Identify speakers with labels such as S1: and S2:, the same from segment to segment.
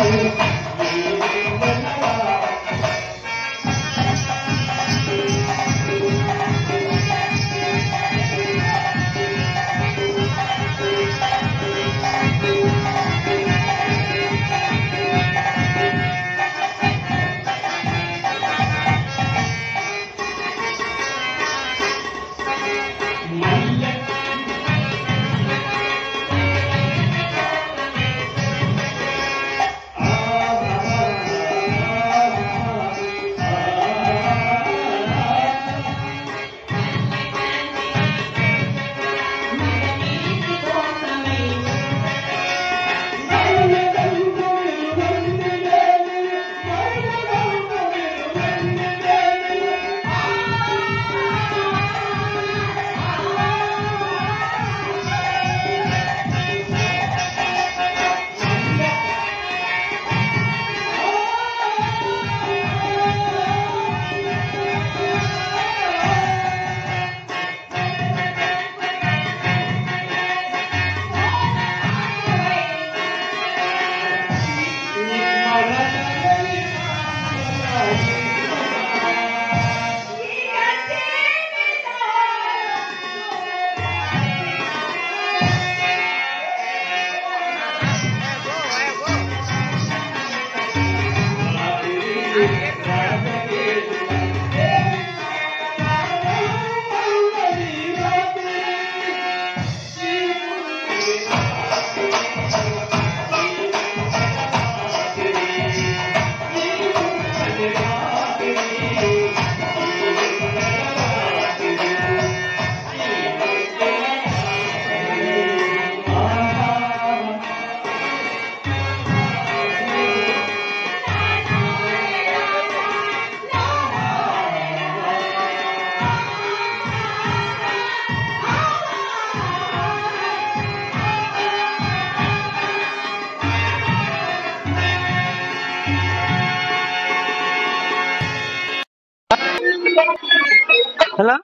S1: Hello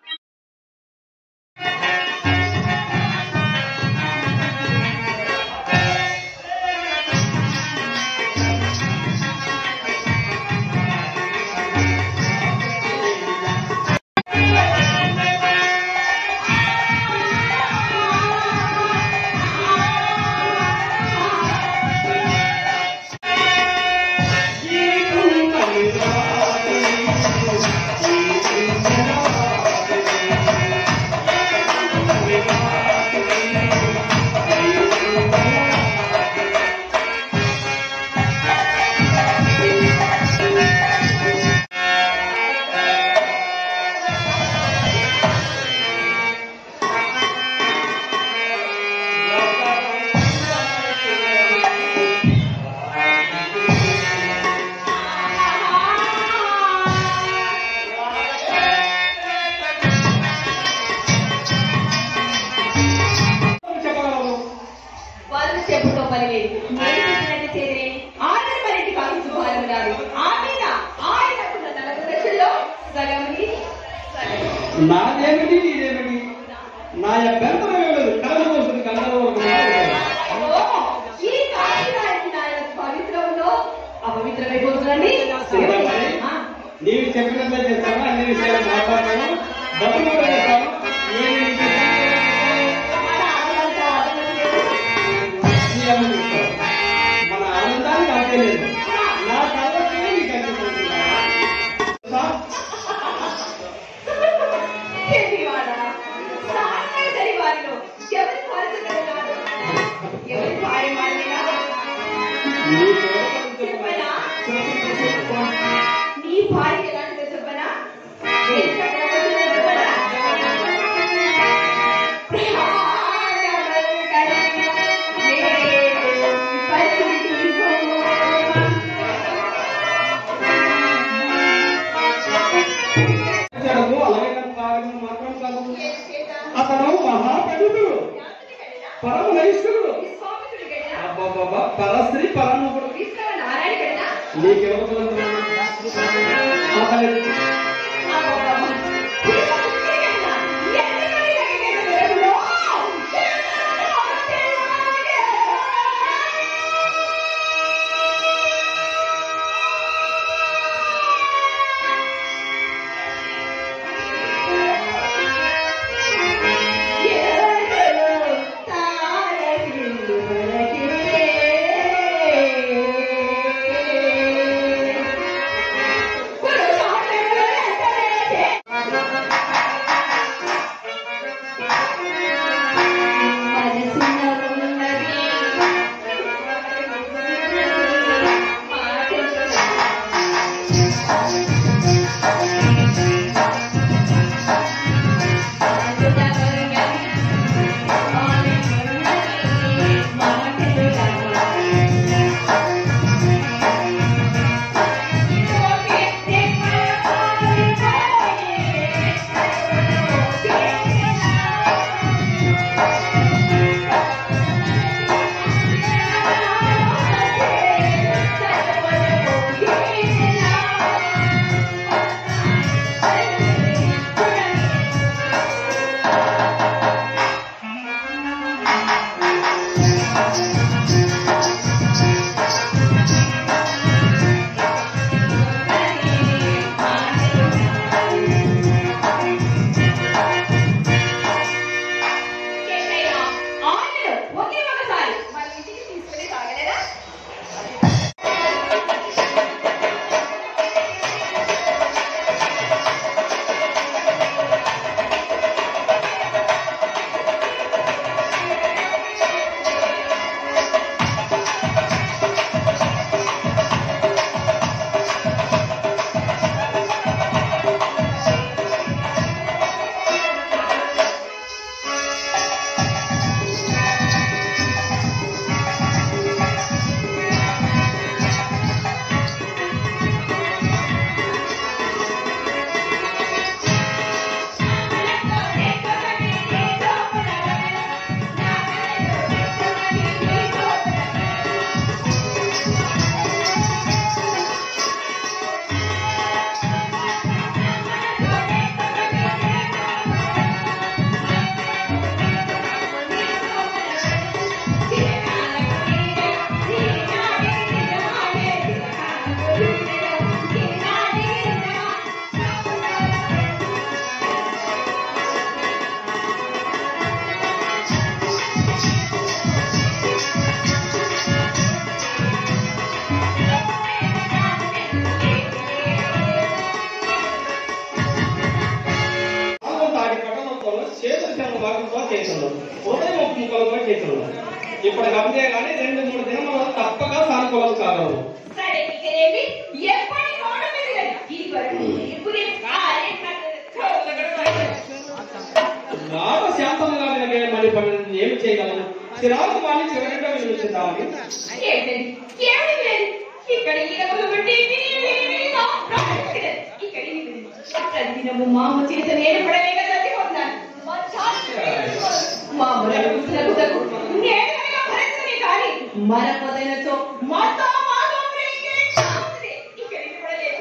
S2: చెప్పగలవు
S3: వాళ్ళు చెప్పుతో పని లేదు నేను చెప్పినట్టు చేరే ఆయన మరింటి కాదు శుభారం రాదు ఆ మీద ఆయనకున్న నలభై లక్షల్లో సగం నీది, సగం
S2: నాదేమిటి నీదేమిటి నా అభ్యంతరం ఏం లేదు కలలు వస్తుంది కలలు వస్తుంది
S3: ఓ, ఈ కాకినాడకి నాయన పవిత్రంలో అపవిత్రమైపోతుందండి ఆ,
S2: నీవు చెప్పినట్లే చేస్తాను అన్ని విషయాలు మాట్లాడతాను డబ్బులు కూడా చేస్తాను నేను నీకు ఇస్తాను.
S3: మన ఆడవాళ్ళతో అర్థం లేదు.
S2: నీ అమ్మ చూస్తావు. మన ఆనందానికి అంతే లేదు నా కళ్ళకి నీకు అనిపిస్తుందా?
S3: తెలివాడా? సామాన్య తెలివారిలో ఎవరి పరిచయం ఎవరి భార్య మారినా
S2: నీ కేవలం
S3: చెప్పనా?
S2: చెప్పు.
S3: నీ భార్య ఎలాంటిదో చెప్పనా ఏం చెప్పకపోతుందో చెప్పనా? ప్రాణములు కలిగిన నేను పరిశుద్ధుడును.
S2: చెడము అలాగే కాదు, కార్యము మాత్రం కాదు అతను మహాపండితుడు పరమ నైష్ఠుడు
S3: విశ్వామిత్రుడి గడిన
S2: అబ్బబ్బబ్బా, పరస్త్రీ పరమకుడు
S3: విశ్వ నారాయణ గడిన
S2: నీకెవరు అతని చేస్తున్నాం ఇప్పుడు కమిటీ కానీ రెండు మూడు దినములు తప్పక సానుకూలం కాగలవు
S3: సరే ఇకనేమి ఎప్పటి నోట మీద ఈ వరకు ఇప్పుడు ఆరే
S2: రామ శాంతంగా వినగే మరి పనులను ఏమి చేయగలను చిరాకు వాణి చివరిగా వినిపిస్తామని
S3: ఏంటది ఏమీ లేదు ఇక్కడ ఈరములు పెట్టి విని విని విని నా ప్రాణం విడదు. ఇక్కడ ఈ విని. ప్రతిదినము మామ చేత నేను పడలేక చచ్చిపోతున్నాను మా చాలు మా మురగులకు నేను కనుక భరించని కానీ మరపదనతో మాతో మాతో ప్రేమించే చావుతుంది. ఇక్కడికి పడలేదు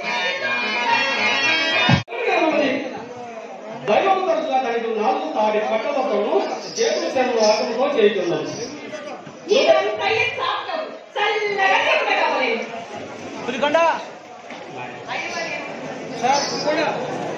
S2: దైవం తరచుగా తనకు నాలుగు తాడి పట్టదతను చేతులు తెరలు ఆటంతో చేయుతున్నాం
S3: ఈ అభిప్రాయం సాధనం చల్లగా చెప్పుట కావలేదు
S1: పులికొండ
S3: అయ్యో
S1: సార్ పులికొండ